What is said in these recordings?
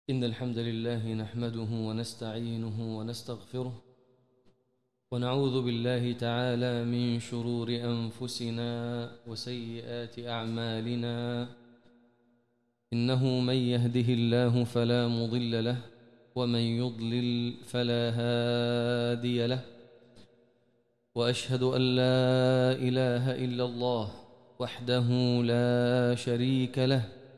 إن الحمد لله نحمده ونستعينه ونستغفره ونعوذ بالله تعالى من شرور أنفسنا وسيئات أعمالنا إنه من يهده الله فلا مضل له ومن يضلل فلا هادي له وأشهد أن لا إله إلا الله وحده لا شريك له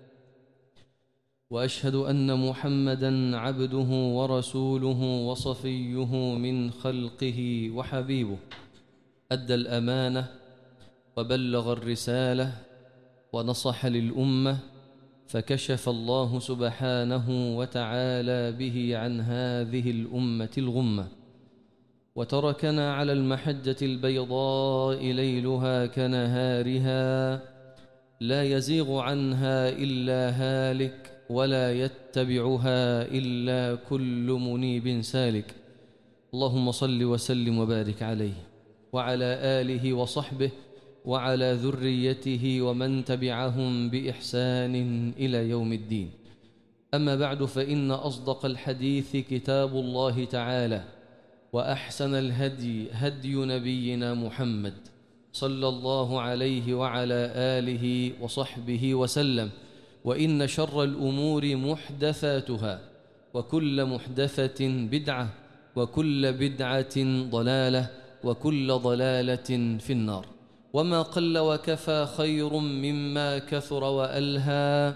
واشهد ان محمدا عبده ورسوله وصفيه من خلقه وحبيبه ادى الامانه وبلغ الرساله ونصح للامه فكشف الله سبحانه وتعالى به عن هذه الامه الغمه وتركنا على المحجه البيضاء ليلها كنهارها لا يزيغ عنها الا هالك ولا يتبعها الا كل منيب سالك اللهم صل وسلم وبارك عليه وعلى اله وصحبه وعلى ذريته ومن تبعهم باحسان الى يوم الدين اما بعد فان اصدق الحديث كتاب الله تعالى واحسن الهدي هدي نبينا محمد صلى الله عليه وعلى اله وصحبه وسلم وإن شر الأمور محدثاتها وكل محدثة بدعة وكل بدعة ضلالة وكل ضلالة في النار وما قل وكفى خير مما كثر وألهى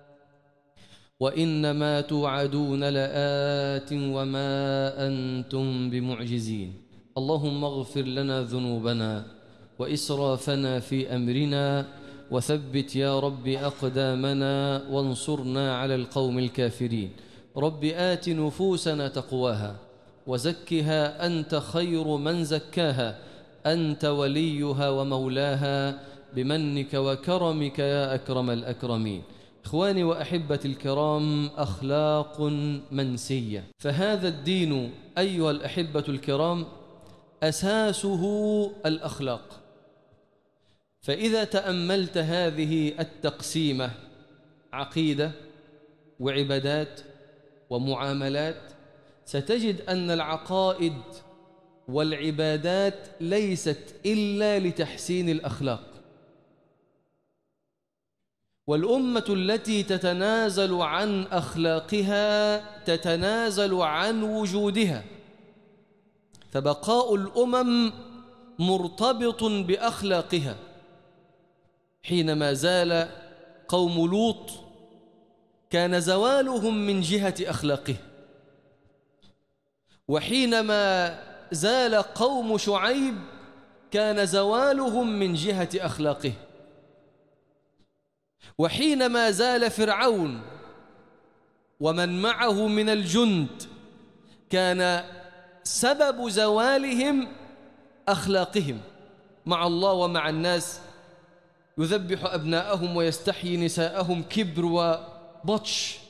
وإنما توعدون لآت وما أنتم بمعجزين اللهم اغفر لنا ذنوبنا وإسرافنا في أمرنا وثبت يا رب أقدامنا وانصرنا على القوم الكافرين رب آت نفوسنا تقواها وزكها أنت خير من زكاها أنت وليها ومولاها بمنك وكرمك يا أكرم الأكرمين إخواني وأحبة الكرام أخلاق منسية فهذا الدين أيها الأحبة الكرام أساسه الأخلاق فإذا تأملت هذه التقسيمة عقيدة وعبادات ومعاملات ستجد أن العقائد والعبادات ليست إلا لتحسين الأخلاق والأمة التي تتنازل عن أخلاقها تتنازل عن وجودها فبقاء الأمم مرتبط بأخلاقها حينما زال قوم لوط كان زوالهم من جهة أخلاقه وحينما زال قوم شعيب كان زوالهم من جهة أخلاقه وحينما زال فرعون ومن معه من الجند كان سبب زوالهم أخلاقهم مع الله ومع الناس يذبح أبناءهم ويستحيي نساءهم كبر وبطش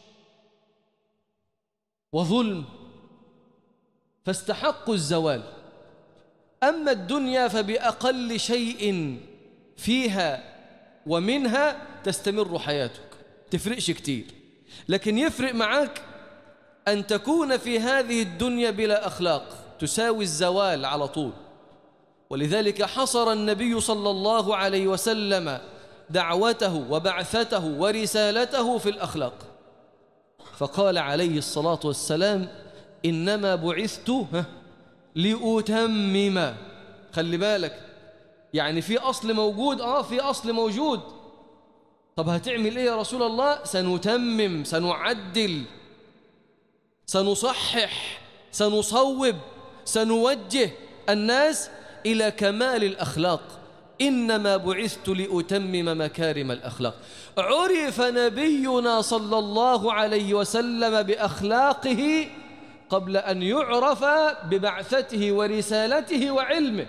وظلم فاستحقوا الزوال أما الدنيا فبأقل شيء فيها ومنها تستمر حياتك تفرقش كتير لكن يفرق معاك أن تكون في هذه الدنيا بلا أخلاق تساوي الزوال على طول ولذلك حصر النبي صلى الله عليه وسلم دعوته وبعثته ورسالته في الأخلاق فقال عليه الصلاة والسلام إنما بعثت لأتمم خلي بالك يعني في أصل موجود آه في أصل موجود طب هتعمل إيه يا رسول الله سنتمم سنعدل سنصحح سنصوب سنوجه الناس إلى كمال الأخلاق إنما بعثت لأتمم مكارم الأخلاق عرف نبينا صلى الله عليه وسلم بأخلاقه قبل أن يعرف ببعثته ورسالته وعلمه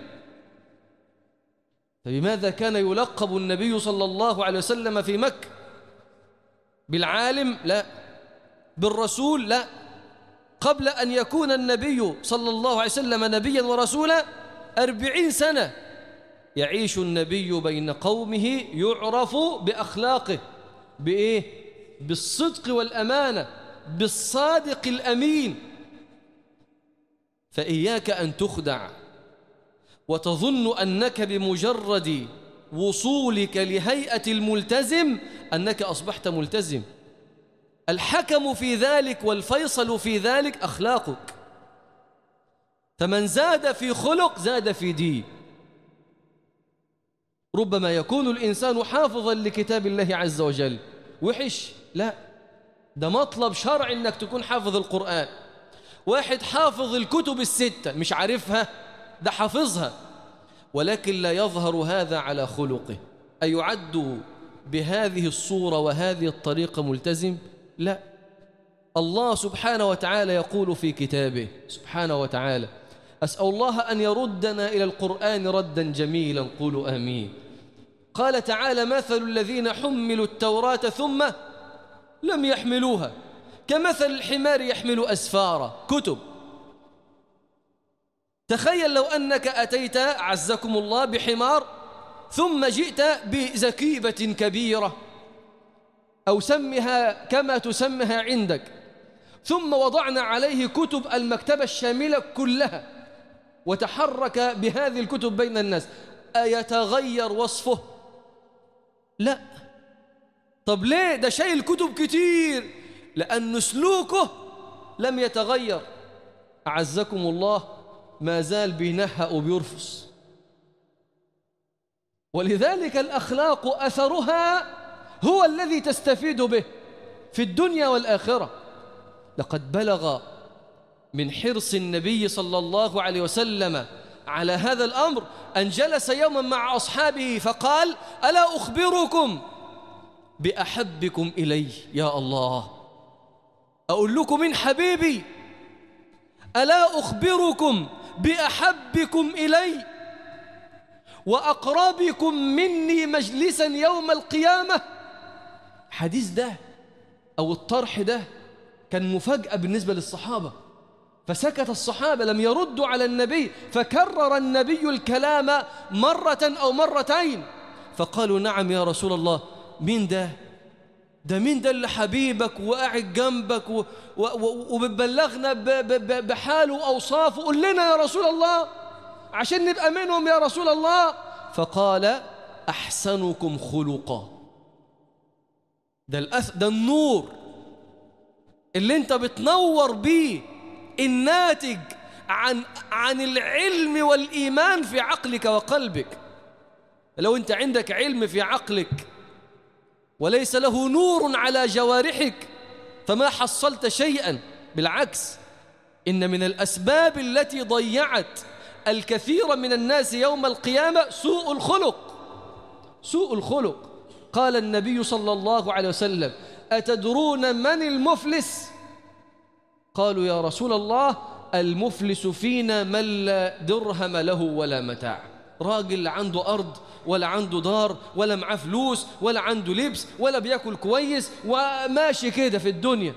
فبماذا كان يلقب النبي صلى الله عليه وسلم في مكة بالعالم لا بالرسول لا قبل أن يكون النبي صلى الله عليه وسلم نبيا ورسولا أربعين سنة يعيش النبي بين قومه يعرف بأخلاقه بإيه؟ بالصدق والأمانة بالصادق الأمين فإياك أن تخدع وتظن أنك بمجرد وصولك لهيئة الملتزم أنك أصبحت ملتزم الحكم في ذلك والفيصل في ذلك أخلاقك فمن زاد في خلق زاد في دين ربما يكون الإنسان حافظا لكتاب الله عز وجل وحش لا ده مطلب شرعي انك تكون حافظ القرآن واحد حافظ الكتب الستة مش عارفها ده حافظها ولكن لا يظهر هذا على خلقه أيعد بهذه الصورة وهذه الطريقة ملتزم لا الله سبحانه وتعالى يقول في كتابه سبحانه وتعالى أسأل الله أن يردنا إلى القرآن ردا جميلا قولوا آمين قال تعالى مثل الذين حملوا التوراة ثم لم يحملوها كمثل الحمار يحمل أسفارا كتب تخيل لو أنك أتيت عزكم الله بحمار ثم جئت بزكيبة كبيرة أو سمها كما تسمها عندك ثم وضعنا عليه كتب المكتبة الشاملة كلها وتحرك بهذه الكتب بين الناس أيتغير وصفه؟ لا طب ليه ده شايل كتب كتير لأن سلوكه لم يتغير أعزكم الله ما زال بينهأ وبيرفص ولذلك الأخلاق أثرها هو الذي تستفيد به في الدنيا والآخرة لقد بلغ من حرص النبي صلى الله عليه وسلم على هذا الأمر أن جلس يوما مع أصحابه فقال ألا أخبركم بأحبكم إلي يا الله أقول لكم من حبيبي ألا أخبركم بأحبكم إلي وأقربكم مني مجلسا يوم القيامة حديث ده أو الطرح ده كان مفاجأة بالنسبة للصحابة فسكت الصحابة لم يردوا على النبي فكرر النبي الكلام مرة أو مرتين فقالوا نعم يا رسول الله مين ده ده مين ده اللي حبيبك وقاعد جنبك وبتبلغنا بحاله وأوصافه قل لنا يا رسول الله عشان نبقى منهم يا رسول الله فقال أحسنكم خلقا ده, الأث... ده النور اللي انت بتنور بيه الناتج عن عن العلم والإيمان في عقلك وقلبك لو أنت عندك علم في عقلك وليس له نور على جوارحك فما حصلت شيئا بالعكس إن من الأسباب التي ضيعت الكثير من الناس يوم القيامة سوء الخلق سوء الخلق قال النبي صلى الله عليه وسلم أتدرون من المفلس قالوا يا رسول الله المفلس فينا من لا درهم له ولا متاع راجل عنده أرض ولا عنده دار ولا معاه فلوس ولا عنده لبس ولا بياكل كويس وماشي كده في الدنيا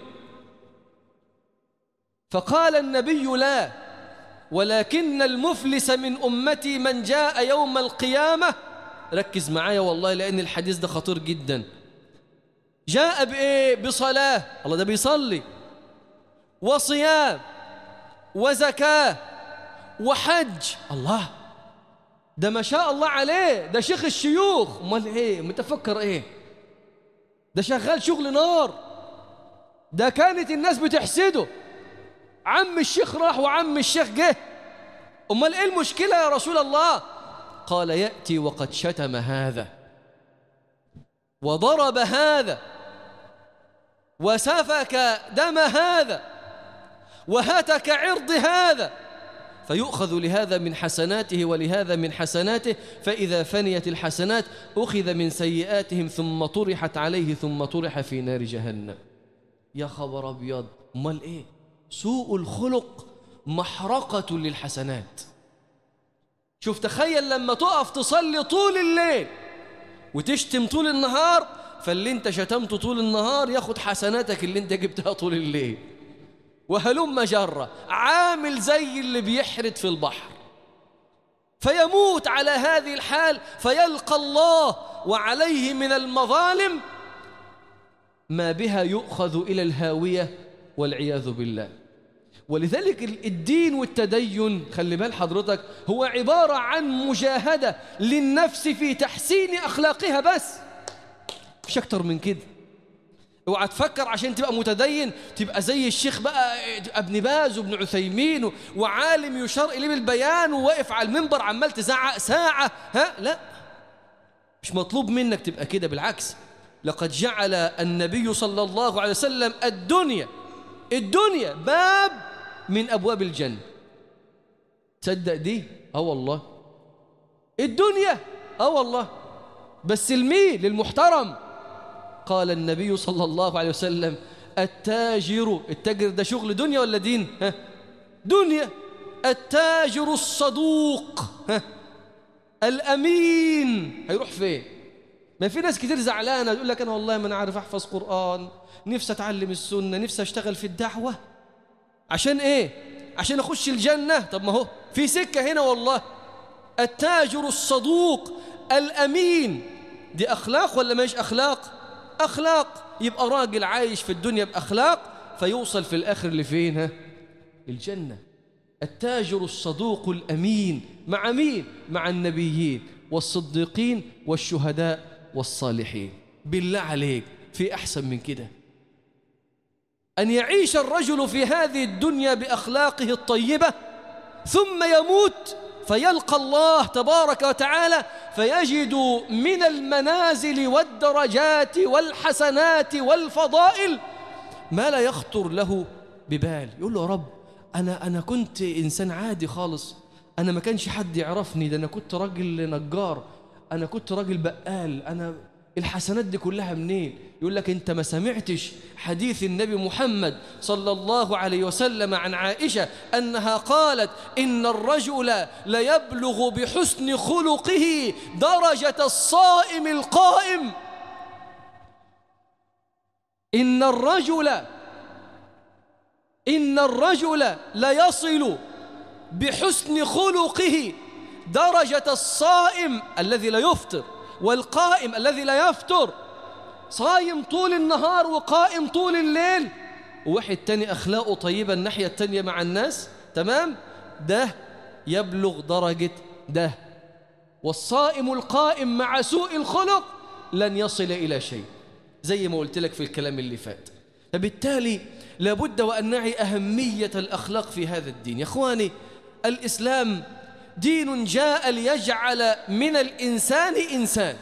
فقال النبي لا ولكن المفلس من أمتي من جاء يوم القيامة ركز معايا والله لأن الحديث ده خطير جدا جاء بإيه بصلاة الله ده بيصلي وصيام وزكاة وحج الله ده ما شاء الله عليه ده شيخ الشيوخ امال ايه متفكر ايه ده شغال شغل نار ده كانت الناس بتحسده عم الشيخ راح وعم الشيخ جه امال ايه المشكله يا رسول الله قال ياتي وقد شتم هذا وضرب هذا وسفك دم هذا وهتك عرض هذا فيؤخذ لهذا من حسناته ولهذا من حسناته فإذا فنيت الحسنات أخذ من سيئاتهم ثم طرحت عليه ثم طرح في نار جهنم يا خبر أبيض امال إيه سوء الخلق محرقة للحسنات شوف تخيل لما تقف تصلي طول الليل وتشتم طول النهار فاللي انت شتمته طول النهار ياخد حسناتك اللي انت جبتها طول الليل وهلم جرة عامل زي اللي بيحرد في البحر فيموت على هذه الحال فيلقى الله وعليه من المظالم ما بها يؤخذ إلى الهاوية والعياذ بالله ولذلك الدين والتدين خلي بال حضرتك هو عبارة عن مجاهدة للنفس في تحسين أخلاقها بس مش أكتر من كده اوعى تفكر عشان تبقى متدين تبقى زي الشيخ بقى ابن باز وابن عثيمين وعالم يشار اليه بالبيان وواقف على المنبر عمال تزعق ساعه ها لا مش مطلوب منك تبقى كده بالعكس لقد جعل النبي صلى الله عليه وسلم الدنيا الدنيا باب من ابواب الجنه تصدق دي اه والله الدنيا اه والله بس المين للمحترم قال النبي صلى الله عليه وسلم التاجر التاجر ده شغل دنيا ولا دين ها دنيا التاجر الصدوق ها الأمين هيروح فين ما في ناس كتير زعلانة يقول لك أنا والله ما أنا عارف أحفظ قرآن نفسي أتعلم السنة نفسي أشتغل في الدعوة عشان إيه عشان أخش الجنة طب ما هو في سكة هنا والله التاجر الصدوق الأمين دي أخلاق ولا مش أخلاق أخلاق يبقى راجل عايش في الدنيا بأخلاق فيوصل في الآخر لفين ها الجنة التاجر الصدوق الأمين مع مين مع النبيين والصديقين والشهداء والصالحين بالله عليك في أحسن من كده أن يعيش الرجل في هذه الدنيا بأخلاقه الطيبة ثم يموت فيلقى الله تبارك وتعالى فيجد من المنازل والدرجات والحسنات والفضائل ما لا يخطر له ببال يقول له يا رب أنا, أنا كنت إنسان عادي خالص أنا ما كانش حد يعرفني ده أنا كنت راجل نجار أنا كنت راجل بقال أنا الحسنات دي كلها منين يقول لك انت ما سمعتش حديث النبي محمد صلى الله عليه وسلم عن عائشة أنها قالت إن الرجل ليبلغ بحسن خلقه درجة الصائم القائم إن الرجل إن الرجل ليصل بحسن خلقه درجة الصائم الذي لا يفطر والقائم الذي لا يفتر صايم طول النهار وقائم طول الليل وواحد تاني أخلاقه طيبة الناحية التانية مع الناس تمام ده يبلغ درجة ده والصائم القائم مع سوء الخلق لن يصل إلى شيء زي ما قلت لك في الكلام اللي فات فبالتالي لابد وأن نعي أهمية الأخلاق في هذا الدين يا أخواني الإسلام دين جاء ليجعل من الإنسان إنسان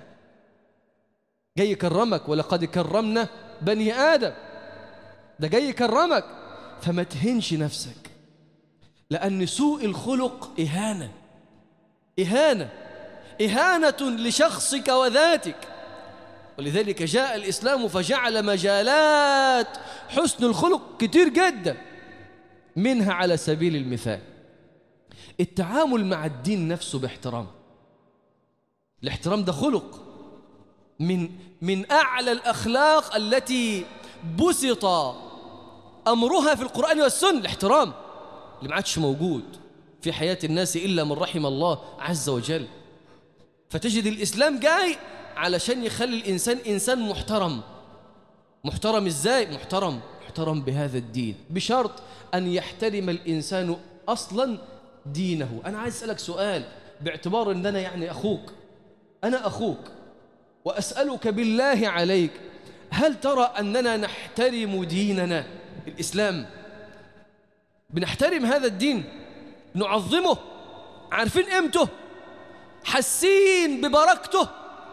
جاي يكرمك ولقد كرمنا بني آدم ده جاي يكرمك فما تهنش نفسك لأن سوء الخلق إهانة إهانة إهانة لشخصك وذاتك ولذلك جاء الإسلام فجعل مجالات حسن الخلق كتير جدا منها على سبيل المثال التعامل مع الدين نفسه باحترام الاحترام ده خلق من من أعلى الأخلاق التي بسط أمرها في القرآن والسنة الاحترام اللي ما عادش موجود في حياة الناس إلا من رحم الله عز وجل فتجد الإسلام جاي علشان يخلي الإنسان إنسان محترم محترم إزاي؟ محترم محترم بهذا الدين بشرط أن يحترم الإنسان أصلا دينه أنا عايز أسألك سؤال باعتبار أن أنا يعني أخوك أنا أخوك وأسألك بالله عليك هل ترى أننا نحترم ديننا الإسلام بنحترم هذا الدين نعظمه عارفين قيمته حاسين ببركته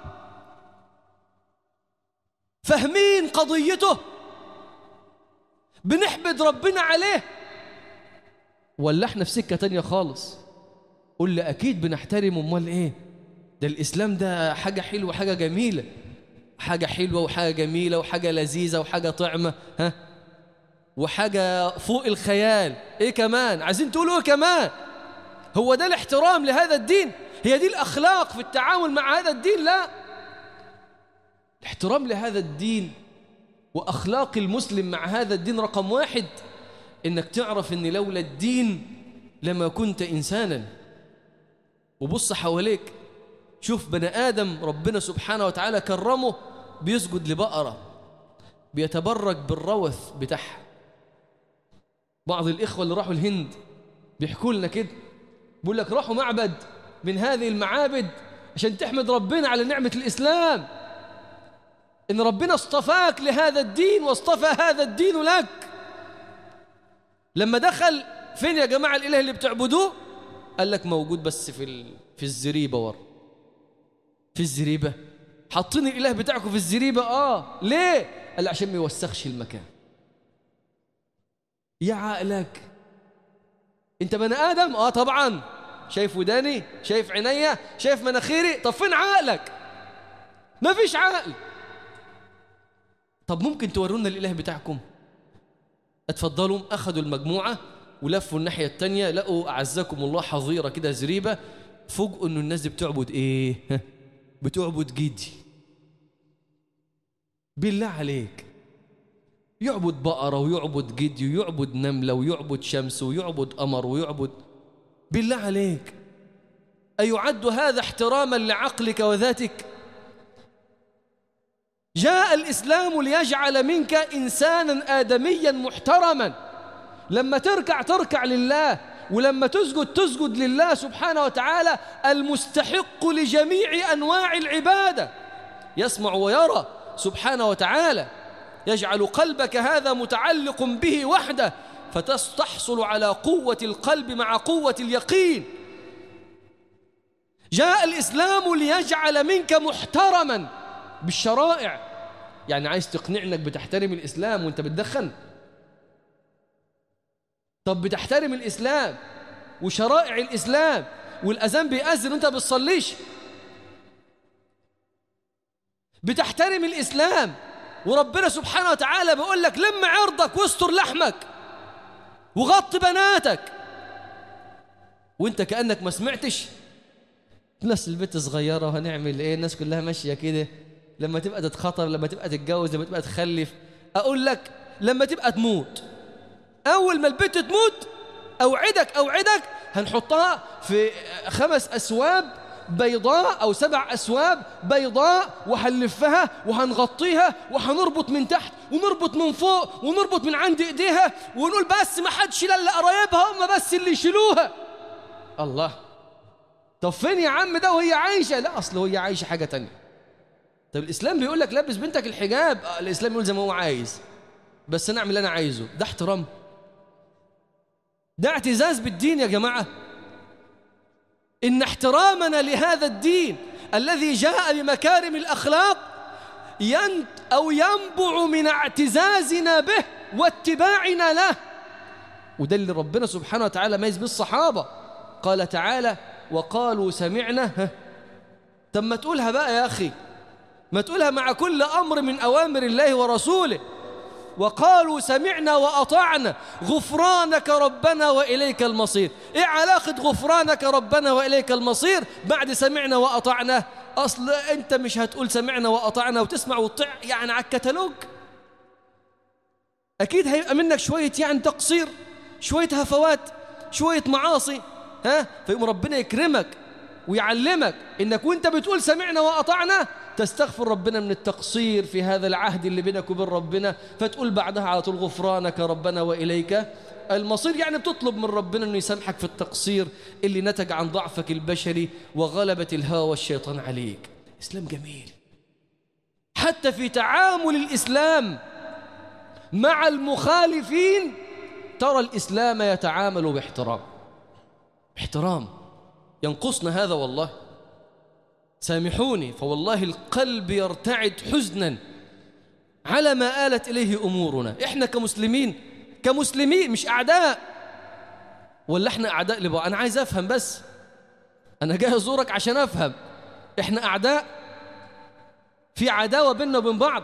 فاهمين قضيته بنحمد ربنا عليه ولا احنا في سكة تانية خالص قول لي أكيد بنحترم أمال إيه ده الإسلام ده حاجة حلوة حاجة جميلة حاجة حلوة وحاجة جميلة وحاجة لذيذة وحاجة طعمة ها وحاجة فوق الخيال إيه كمان عايزين تقولوا إيه كمان هو ده الاحترام لهذا الدين هي دي الأخلاق في التعامل مع هذا الدين لا الاحترام لهذا الدين وأخلاق المسلم مع هذا الدين رقم واحد إنك تعرف إن لولا الدين لما كنت إنسانا وبص حواليك شوف بني آدم ربنا سبحانه وتعالى كرمه بيسجد لبقرة بيتبرك بالروث بتاعها بعض الإخوة اللي راحوا الهند بيحكوا لنا كده بيقول لك راحوا معبد من هذه المعابد عشان تحمد ربنا على نعمة الإسلام إن ربنا اصطفاك لهذا الدين واصطفى هذا الدين لك لما دخل فين يا جماعة الإله اللي بتعبدوه قال لك موجود بس في ال... في الزريبة ورا في الزريبة حاطين الإله بتاعكم في الزريبة آه ليه قال عشان ما يوسخش المكان يا عقلك انت بني ادم اه طبعا شايف وداني شايف عينيا شايف مناخيري طب فين عقلك ما فيش عقل طب ممكن تورونا الاله بتاعكم اتفضلوا اخذوا المجموعه ولفوا الناحيه التانية لقوا اعزكم الله حظيره كده زريبه فوجئوا انه الناس دي بتعبد ايه بتعبد جدي بالله عليك يعبد بقرة ويعبد جدي ويعبد نملة ويعبد شمس ويعبد قمر ويعبد بالله عليك أيعد هذا احتراما لعقلك وذاتك جاء الإسلام ليجعل منك إنسانا آدميا محترما لما تركع تركع لله ولما تسجد تسجد لله سبحانه وتعالى المستحق لجميع أنواع العبادة يسمع ويرى سبحانه وتعالى يجعل قلبك هذا متعلق به وحده فتحصل على قوة القلب مع قوة اليقين جاء الإسلام ليجعل منك محترما بالشرائع يعني عايز تقنعني انك بتحترم الإسلام وانت بتدخن طب بتحترم الإسلام وشرائع الإسلام والأذان بيأذن وانت بتصليش بتحترم الإسلام وربنا سبحانه وتعالى بيقول لك لم عرضك واستر لحمك وغطي بناتك وانت كأنك ما سمعتش ناس البيت صغيرة وهنعمل ايه الناس كلها ماشية كده لما تبقى تتخطر لما تبقى تتجوز لما تبقى تخلف اقول لك لما تبقى تموت اول ما البيت تموت اوعدك اوعدك هنحطها في خمس اسواب بيضاء أو سبع أسواب بيضاء وهنلفها وهنغطيها وهنربط من تحت ونربط من فوق ونربط من عند إيديها ونقول بس ما حدش إلا قرايبها هم بس اللي يشيلوها الله طب فين يا عم ده وهي عايشة لا أصل وهي عايشة حاجة تانية طب الإسلام بيقول لك لبس بنتك الحجاب آه الإسلام يقول زي ما هو عايز بس أنا أعمل اللي أنا عايزه ده احترام ده اعتزاز بالدين يا جماعة إن احترامنا لهذا الدين الذي جاء بمكارم الأخلاق ينت أو ينبع من اعتزازنا به واتباعنا له وده اللي ربنا سبحانه وتعالى ميز بالصحابة قال تعالى وقالوا سمعنا طب ما تقولها بقى يا أخي ما تقولها مع كل أمر من أوامر الله ورسوله وقالوا سمعنا وأطعنا غفرانك ربنا وإليك المصير إيه علاقة غفرانك ربنا وإليك المصير بعد سمعنا وأطعنا أصل أنت مش هتقول سمعنا وأطعنا وتسمع وتطع يعني على الكتالوج أكيد هيبقى منك شوية يعني تقصير شوية هفوات شوية معاصي ها فيقوم ربنا يكرمك ويعلمك إنك وانت بتقول سمعنا وأطعنا تستغفر ربنا من التقصير في هذا العهد اللي بينك وبين ربنا فتقول بعدها على طول غفرانك ربنا وإليك المصير يعني بتطلب من ربنا أنه يسامحك في التقصير اللي نتج عن ضعفك البشري وغلبة الهوى والشيطان عليك إسلام جميل حتى في تعامل الإسلام مع المخالفين ترى الإسلام يتعامل باحترام احترام ينقصنا هذا والله سامحوني فوالله القلب يرتعد حزنا على ما آلت إليه أمورنا إحنا كمسلمين كمسلمين مش أعداء ولا إحنا أعداء لبعض أنا عايز أفهم بس أنا جاي أزورك عشان أفهم إحنا أعداء في عداوة بيننا وبين بعض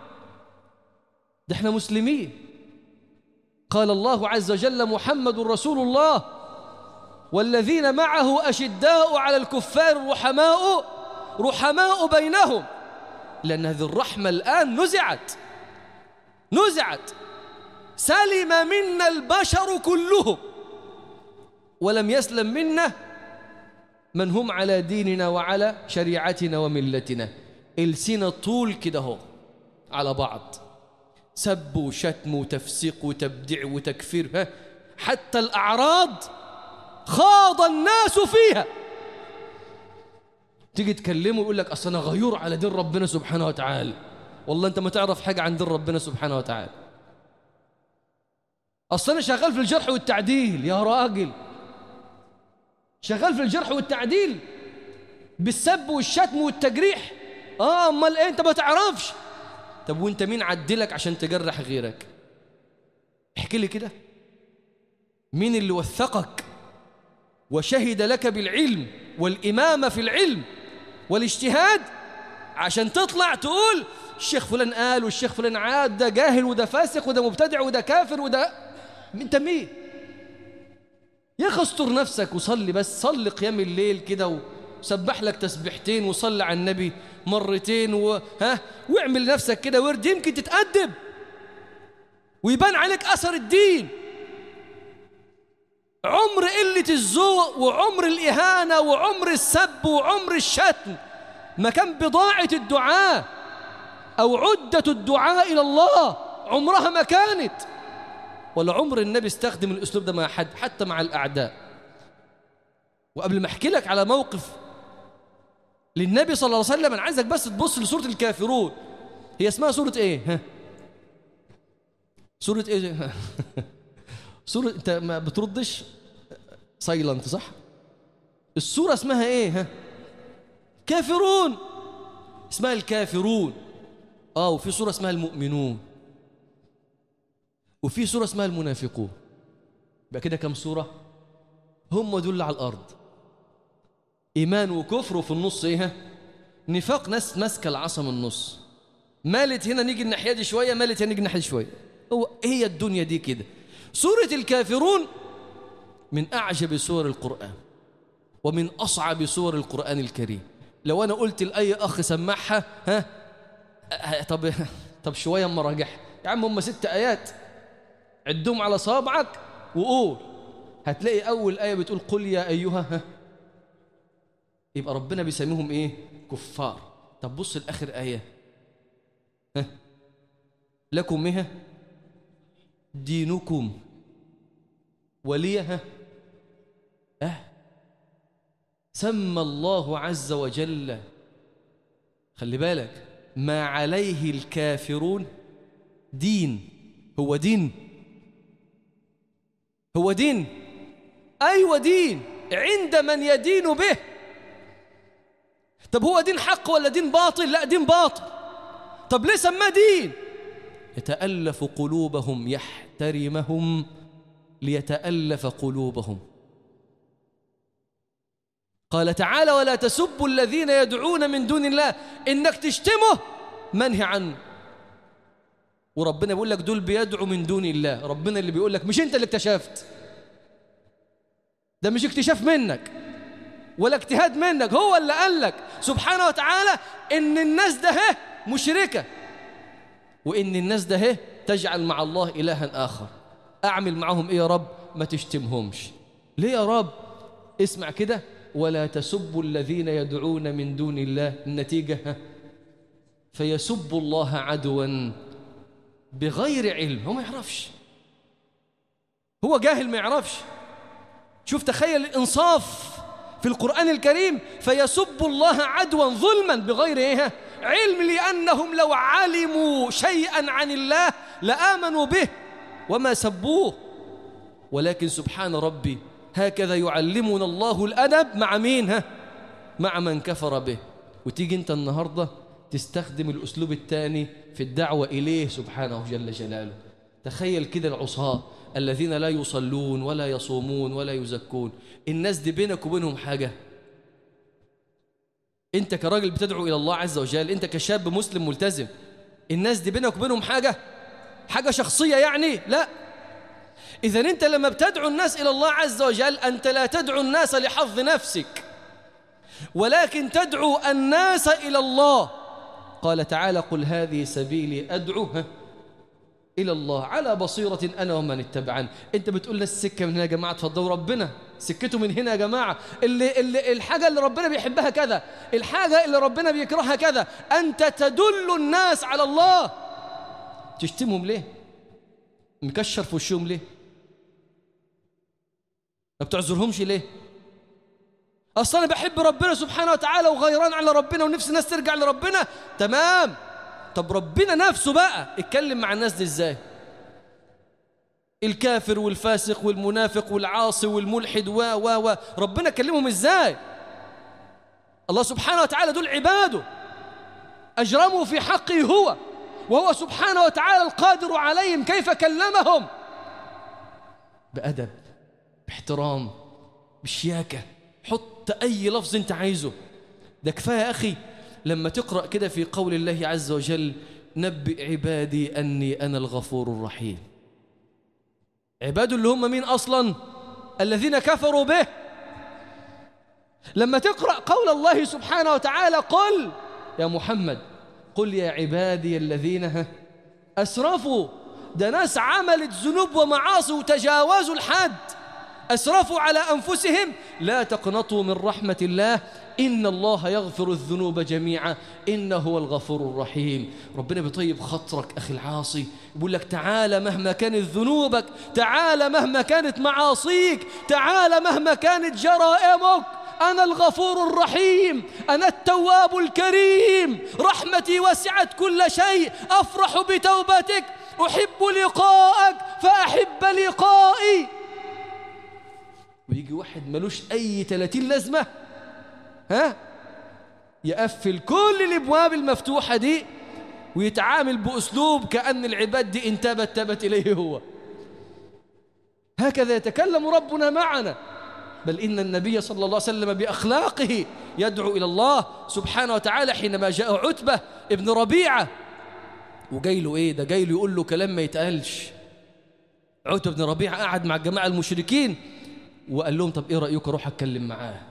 ده إحنا مسلمين قال الله عز وجل محمد رسول الله والذين معه أشداء على الكفار رحماء رحماء بينهم لأن هذه الرحمة الآن نزعت نزعت سلم منا البشر كلهم ولم يسلم منا من هم على ديننا وعلى شريعتنا وملتنا السنة طول كده هو على بعض سب وشتم وتفسيق وتبديع وتكفير ها حتى الأعراض خاض الناس فيها تيجي تكلمه يقول لك أصل أنا غيور على دين ربنا سبحانه وتعالى والله أنت ما تعرف حاجة عن دين ربنا سبحانه وتعالى أصل أنا شغال في الجرح والتعديل يا راجل شغال في الجرح والتعديل بالسب والشتم والتجريح اه امال ايه انت ما تعرفش طب وانت مين عدلك عشان تجرح غيرك احكي لي كده مين اللي وثقك وشهد لك بالعلم والإمامة في العلم والاجتهاد عشان تطلع تقول الشيخ فلان قال والشيخ فلان عاد ده جاهل وده فاسق وده مبتدع وده كافر وده انت مين يا اخي استر نفسك وصلي بس صلي قيام الليل كده وسبح لك تسبيحتين وصلي على النبي مرتين وها واعمل لنفسك كده ورد يمكن تتأدب ويبان عليك أثر الدين عمر قلة الذوق وعمر الإهانة وعمر السب وعمر الشتم ما كان بضاعة الدعاء أو عدة الدعاء إلى الله عمرها ما كانت ولا عمر النبي استخدم الأسلوب ده مع حد حتى مع الأعداء وقبل ما أحكي لك على موقف للنبي صلى الله عليه وسلم أنا عايزك بس تبص لسورة الكافرون هي اسمها سورة إيه؟ ها؟ سورة إيه؟ سورة أنت ما بتردش سايلنت صح؟ السورة اسمها إيه؟ ها؟ كافرون اسمها الكافرون آه وفي سورة اسمها المؤمنون وفي سورة اسمها المنافقون يبقى كده كم سورة؟ هم دول على الأرض إيمان وكفر وفي النص إيه؟ نفاق ناس ماسكة العصا من النص مالت هنا نيجي الناحية دي شوية مالت هنا نيجي الناحية دي شوية هو هي الدنيا دي كده سورة الكافرون من أعجب سور القرآن ومن أصعب سور القرآن الكريم لو أنا قلت لأي أخ سمعها ها طب طب شوية أما راجعها يا عم هم ست آيات عدهم على صابعك وقول هتلاقي أول آية بتقول قل يا أيها ها يبقى ربنا بيسميهم إيه كفار طب بص الآخر آية ها لكم إيه دينكم ولي ها أه سمى الله عز وجل خلي بالك ما عليه الكافرون دين هو دين هو دين أيوة دين عند من يدين به طب هو دين حق ولا دين باطل لا دين باطل طب ليه سماه دين يتألف قلوبهم يحترمهم ليتألف قلوبهم قال تعالى ولا تسبوا الذين يدعون من دون الله إنك تشتمه منهي عنه وربنا بيقول لك دول بيدعوا من دون الله ربنا اللي بيقول لك مش انت اللي اكتشفت ده مش اكتشاف منك ولا اجتهاد منك هو اللي قال لك سبحانه وتعالى ان الناس ده هه مشركة وان الناس ده هه تجعل مع الله إلها آخر أعمل معهم إيه يا رب ما تشتمهمش ليه يا رب اسمع كده ولا تسبوا الذين يدعون من دون الله النتيجة ها فيسبوا الله عدوا بغير علم هو ما يعرفش هو جاهل ما يعرفش شوف تخيل الإنصاف في القرآن الكريم فيسب الله عدوا ظلما بغير إيه علم لأنهم لو علموا شيئا عن الله لآمنوا به وما سبوه ولكن سبحان ربي هكذا يعلمنا الله الأدب مع مين ها مع من كفر به وتيجي أنت النهاردة تستخدم الأسلوب الثاني في الدعوة إليه سبحانه جل جلاله تخيل كده العصاة الذين لا يصلون ولا يصومون ولا يزكون الناس دي بينك وبينهم حاجة انت كراجل بتدعو إلى الله عز وجل انت كشاب مسلم ملتزم الناس دي بينك وبينهم حاجة حاجة شخصية يعني لا إذا أنت لما بتدعو الناس إلى الله عز وجل أنت لا تدعو الناس لحظ نفسك ولكن تدعو الناس إلى الله قال تعالى قل هذه سبيلي أدعو إلى الله على بصيرة أنا ومن اتبعني أنت بتقول لنا السكة من هنا يا جماعة تفضلوا ربنا سكته من هنا يا جماعة اللي, اللي الحاجة اللي ربنا بيحبها كذا الحاجة اللي ربنا بيكرهها كذا أنت تدل الناس على الله تشتمهم ليه مكشر في وشهم ليه ما بتعذرهمش ليه اصل انا بحب ربنا سبحانه وتعالى وغيران على ربنا ونفسي الناس ترجع لربنا تمام طب ربنا نفسه بقى اتكلم مع الناس دي ازاي الكافر والفاسق والمنافق والعاصي والملحد و و و ربنا كلمهم ازاي الله سبحانه وتعالى دول عباده اجرموا في حقه هو وهو سبحانه وتعالى القادر عليهم كيف كلمهم بأدب باحترام بشياكة حط أي لفظ أنت عايزه ده كفاية يا أخي لما تقرأ كده في قول الله عز وجل نبئ عبادي أني أنا الغفور الرحيم عباده اللي هم مين أصلا الذين كفروا به لما تقرأ قول الله سبحانه وتعالى قل يا محمد قل يا عبادي الذين أسرفوا ده ناس عملت ذنوب ومعاصي وتجاوزوا الحد أسرفوا على أنفسهم لا تقنطوا من رحمة الله إن الله يغفر الذنوب جميعا إنه هو الغفور الرحيم ربنا بيطيب خاطرك أخي العاصي يقول لك تعالى مهما كانت ذنوبك تعالى مهما كانت معاصيك تعالى مهما كانت جرائمك أنا الغفور الرحيم أنا التواب الكريم رحمتي وسعت كل شيء أفرح بتوبتك أحب لقاءك فأحب لقائي ويجي واحد ملوش أي 30 لازمة ها يقفل كل الابواب المفتوحه دي ويتعامل باسلوب كان العباد دي انتبت تبت اليه هو هكذا يتكلم ربنا معنا بل ان النبي صلى الله عليه وسلم باخلاقه يدعو الى الله سبحانه وتعالى حينما جاء عتبه ابن ربيعه وجاي له ايه ده جاي له يقول له كلام ما يتقالش عتبه بن ربيعه قعد مع الجماعه المشركين وقال لهم طب ايه رايكم اروح اتكلم معاه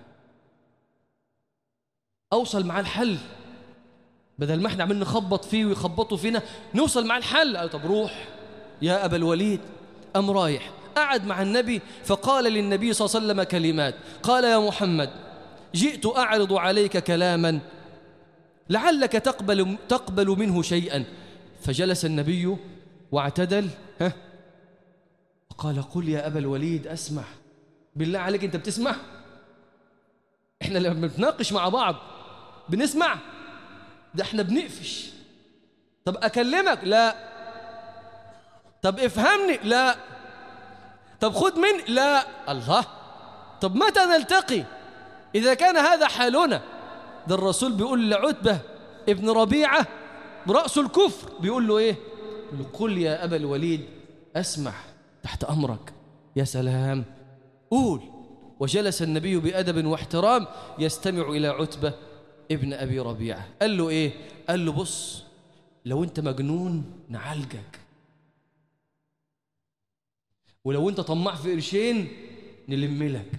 اوصل معاه الحل بدل ما احنا عمالين نخبط فيه ويخبطوا فينا نوصل معاه الحل قال طب روح يا ابا الوليد ام رايح قعد مع النبي فقال للنبي صلى الله عليه وسلم كلمات قال يا محمد جئت اعرض عليك كلاما لعلك تقبل تقبل منه شيئا فجلس النبي واعتدل ها قال قل يا ابا الوليد اسمع بالله عليك انت بتسمع احنا لما بنتناقش مع بعض بنسمع ده احنا بنقفش طب اكلمك لا طب افهمني لا طب خد مني لا الله طب متى نلتقي اذا كان هذا حالنا ده الرسول بيقول لعتبه ابن ربيعه راس الكفر بيقول له ايه بيقول له قل يا ابا الوليد اسمع تحت امرك يا سلام قول وجلس النبي بأدب واحترام يستمع إلى عتبة ابن أبي ربيعة قال له إيه؟ قال له بص لو أنت مجنون نعالجك ولو أنت طماع في قرشين نلم لك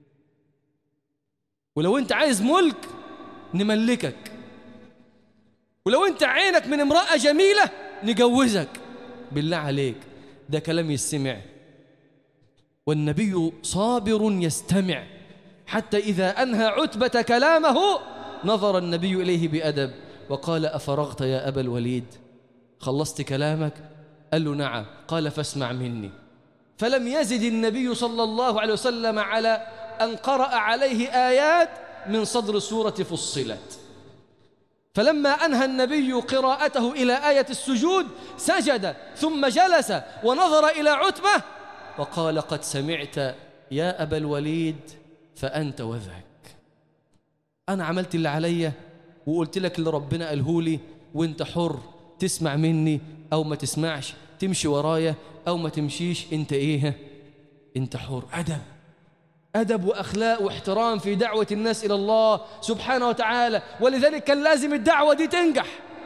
ولو أنت عايز ملك نملكك ولو أنت عينك من امرأة جميلة نجوزك بالله عليك ده كلام يستمع والنبي صابر يستمع حتى إذا أنهى عتبة كلامه نظر النبي إليه بأدب وقال أفرغت يا أبا الوليد خلصت كلامك قال له نعم قال فاسمع مني فلم يزد النبي صلى الله عليه وسلم على أن قرأ عليه آيات من صدر سورة فصلت فلما أنهى النبي قراءته إلى آية السجود سجد ثم جلس ونظر إلى عتبة وقال قد سمعت يا أبا الوليد فأنت وذاك أنا عملت اللي عليا وقلت لك اللي ربنا قاله لي وانت حر تسمع مني أو ما تسمعش تمشي ورايا أو ما تمشيش انت إيه انت حر أدب أدب وأخلاق واحترام في دعوة الناس إلى الله سبحانه وتعالى ولذلك كان لازم الدعوة دي تنجح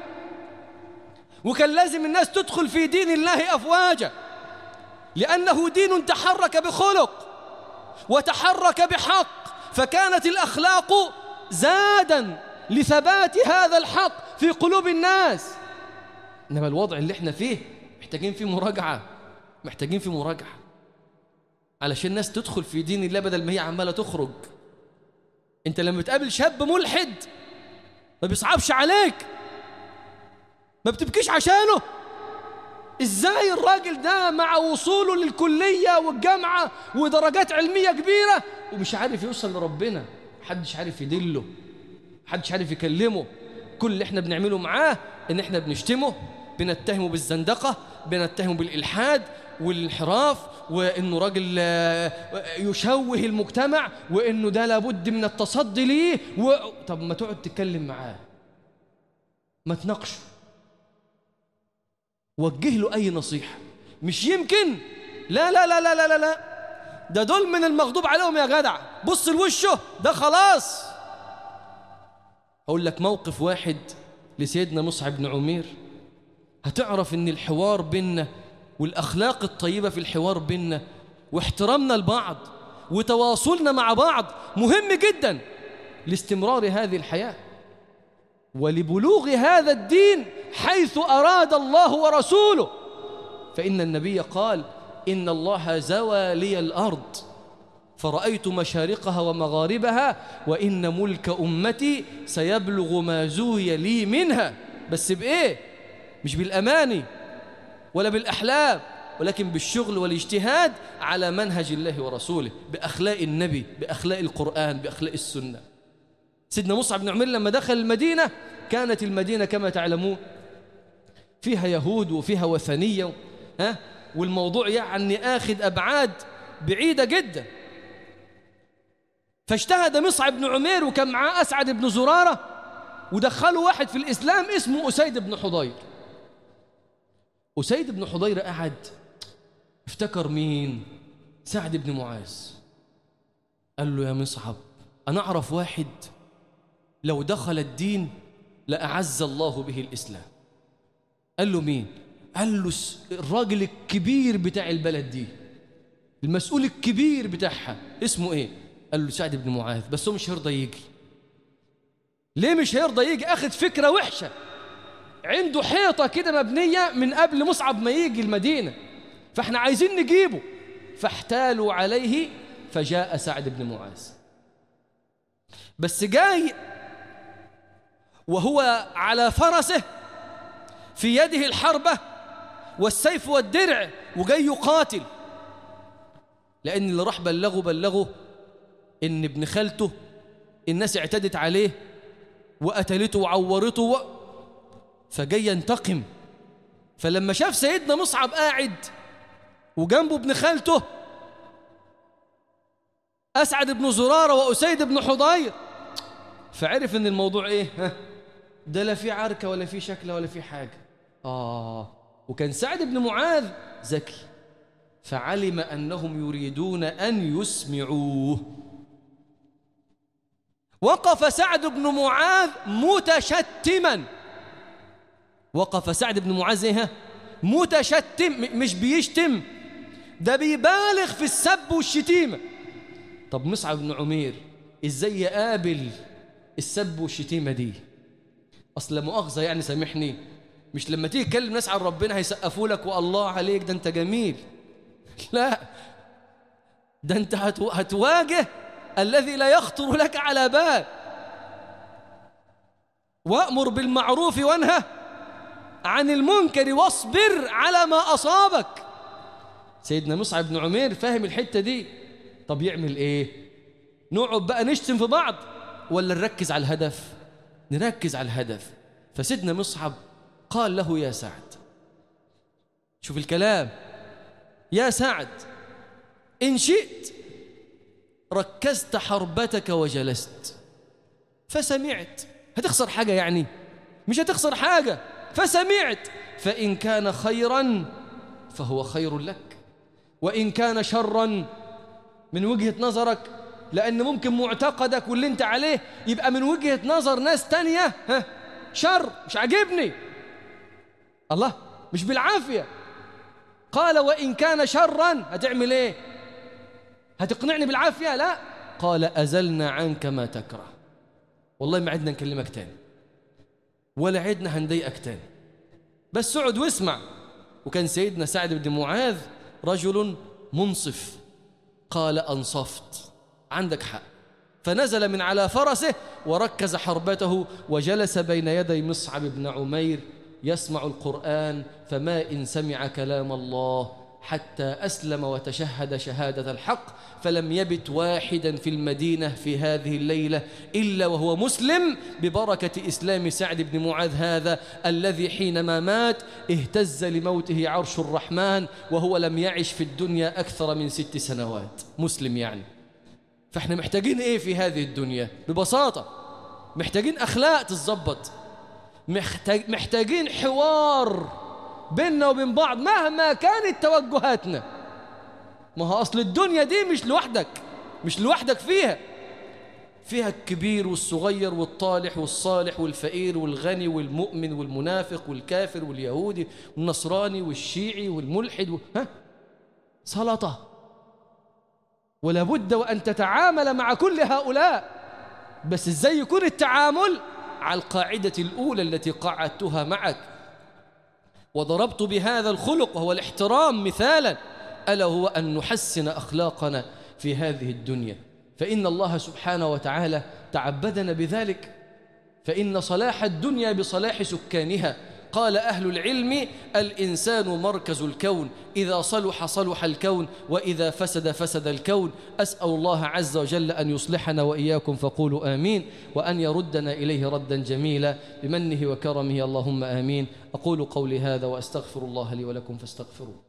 وكان لازم الناس تدخل في دين الله أفواجا لأنه دين تحرك بخلق وتحرك بحق فكانت الأخلاق زادا لثبات هذا الحق في قلوب الناس إنما الوضع اللي احنا فيه محتاجين فيه مراجعة محتاجين فيه مراجعة علشان الناس تدخل في دين الله بدل ما هي عمالة تخرج انت لما تقابل شاب ملحد ما بيصعبش عليك ما بتبكيش عشانه ازاي الراجل ده مع وصوله للكلية والجامعة ودرجات علمية كبيرة ومش عارف يوصل لربنا محدش عارف يدله محدش عارف يكلمه كل اللي احنا بنعمله معاه ان احنا بنشتمه بنتهمه بالزندقة بنتهمه بالإلحاد والانحراف وانه راجل آه، يشوه المجتمع وانه ده لابد من التصدي ليه و... طب ما تقعد تتكلم معاه ما تناقشه وجه له اي نصيحه مش يمكن لا لا لا لا لا لا, لا. ده دول من المغضوب عليهم يا جدع بص لوشه ده خلاص اقول لك موقف واحد لسيدنا مصعب بن عمير هتعرف ان الحوار بيننا والاخلاق الطيبه في الحوار بيننا واحترامنا لبعض وتواصلنا مع بعض مهم جدا لاستمرار هذه الحياه ولبلوغ هذا الدين حيث اراد الله ورسوله فان النبي قال ان الله زوى لي الارض فرأيت مشارقها ومغاربها وإن ملك أمتي سيبلغ ما زوي لي منها بس بإيه؟ مش بالأماني ولا بالأحلام ولكن بالشغل والاجتهاد على منهج الله ورسوله بأخلاق النبي بأخلاق القرآن بأخلاق السنة سيدنا مصعب بن عمير لما دخل المدينة كانت المدينة كما تعلمون فيها يهود وفيها وثنية ها والموضوع يعني آخذ أبعاد بعيدة جدا فاجتهد مصعب بن عمير وكان معاه أسعد بن زرارة ودخلوا واحد في الإسلام اسمه أسيد بن حضير أسيد بن حضير قعد افتكر مين سعد بن معاذ قال له يا مصعب أنا أعرف واحد لو دخل الدين لأعز الله به الإسلام قال له مين قال له الراجل الكبير بتاع البلد دي المسؤول الكبير بتاعها اسمه ايه قال له سعد بن معاذ بس هو مش هيرضى يجي ليه مش هيرضى يجي اخذ فكرة وحشة عنده حيطة كده مبنية من قبل مصعب ما يجي المدينة فاحنا عايزين نجيبه فاحتالوا عليه فجاء سعد بن معاذ بس جاي وهو على فرسه في يده الحربة والسيف والدرع وجاي يقاتل لأن اللي راح بلغه بلغه إن ابن خالته الناس اعتدت عليه وقتلته وعورته و... فجاي ينتقم فلما شاف سيدنا مصعب قاعد وجنبه ابن خالته أسعد بن زرارة وأسيد بن حضير فعرف ان الموضوع ايه ها ده لا في عركة ولا في شكلة ولا في حاجة آه وكان سعد بن معاذ ذكي فعلم أنهم يريدون أن يسمعوه وقف سعد بن معاذ متشتما وقف سعد بن معاذ ايه متشتم مش بيشتم ده بيبالغ في السب والشتيمة طب مصعب بن عمير ازاي يقابل السب والشتيمة دي أصل مؤاخذة يعني سامحني مش لما تيجي تكلم ناس عن ربنا هيسقفوا لك والله عليك ده أنت جميل لا ده أنت هتواجه الذي لا يخطر لك على بال وأمر بالمعروف وانهى عن المنكر واصبر على ما أصابك سيدنا مصعب بن عمير فاهم الحتة دي طب يعمل إيه نقعد بقى نشتم في بعض ولا نركز على الهدف نركز على الهدف فسيدنا مصعب قال له يا سعد شوف الكلام يا سعد إن شئت ركزت حربتك وجلست فسمعت هتخسر حاجة يعني مش هتخسر حاجة فسمعت فإن كان خيرا فهو خير لك وإن كان شرا من وجهة نظرك لأن ممكن معتقدك واللي انت عليه يبقى من وجهة نظر ناس تانية ها شر مش عاجبني الله مش بالعافية قال وإن كان شرا هتعمل ايه هتقنعني بالعافية لا قال أزلنا عنك ما تكره والله ما عدنا نكلمك تاني ولا عدنا هنضايقك تاني بس اقعد واسمع وكان سيدنا سعد بن معاذ رجل منصف قال أنصفت عندك حق فنزل من على فرسه وركز حربته وجلس بين يدي مصعب بن عمير يسمع القرآن فما إن سمع كلام الله حتى أسلم وتشهد شهادة الحق فلم يبت واحدا في المدينة في هذه الليلة إلا وهو مسلم ببركة إسلام سعد بن معاذ هذا الذي حينما مات اهتز لموته عرش الرحمن وهو لم يعش في الدنيا أكثر من ست سنوات مسلم يعني فاحنا محتاجين ايه في هذه الدنيا ببساطة محتاجين أخلاق تتظبط محتاج محتاجين حوار بيننا وبين بعض مهما كانت توجهاتنا ما هو أصل الدنيا دي مش لوحدك مش لوحدك فيها فيها الكبير والصغير والطالح والصالح والفقير والغني والمؤمن والمنافق والكافر واليهودي والنصراني والشيعي والملحد و... ها سلطة ولا بد وأن تتعامل مع كل هؤلاء بس ازاي يكون التعامل على القاعدة الأولى التي قعدتها معك وضربت بهذا الخلق وهو الاحترام مثالا ألا هو أن نحسن أخلاقنا في هذه الدنيا فإن الله سبحانه وتعالى تعبدنا بذلك فإن صلاح الدنيا بصلاح سكانها قال أهل العلم الإنسان مركز الكون إذا صلح صلح الكون وإذا فسد فسد الكون أسأل الله عز وجل أن يصلحنا وإياكم فقولوا آمين وأن يردنا إليه ردا جميلا بمنه وكرمه اللهم آمين أقول قولي هذا وأستغفر الله لي ولكم فاستغفروه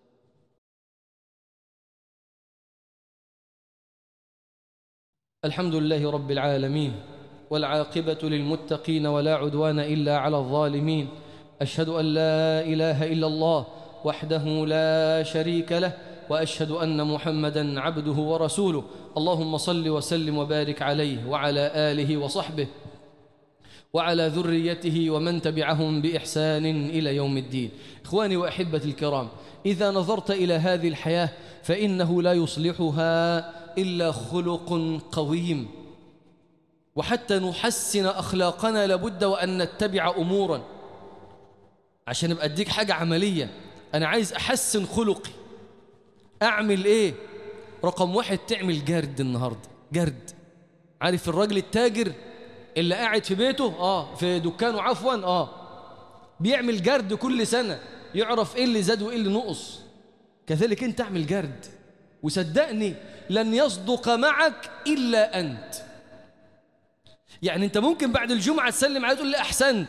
الحمد لله رب العالمين والعاقبة للمتقين ولا عدوان إلا على الظالمين أشهد أن لا إله إلا الله وحده لا شريك له وأشهد أن محمدا عبده ورسوله اللهم صل وسلم وبارك عليه وعلى آله وصحبه وعلى ذريته ومن تبعهم بإحسان إلى يوم الدين إخواني وأحبتي الكرام إذا نظرت إلى هذه الحياة فإنه لا يصلحها إلا خلق قويم وحتى نحسن أخلاقنا لابد وأن نتبع أمورا عشان ابقى اديك حاجة عملية أنا عايز أحسن خلقي أعمل إيه رقم واحد تعمل جرد النهاردة جرد عارف الراجل التاجر اللي قاعد في بيته آه في دكانه عفوا آه بيعمل جرد كل سنة يعرف إيه اللي زاد وإيه اللي نقص كذلك أنت اعمل جرد وصدقني لن يصدق معك إلا أنت يعني أنت ممكن بعد الجمعة تسلم عليه تقول لي أحسنت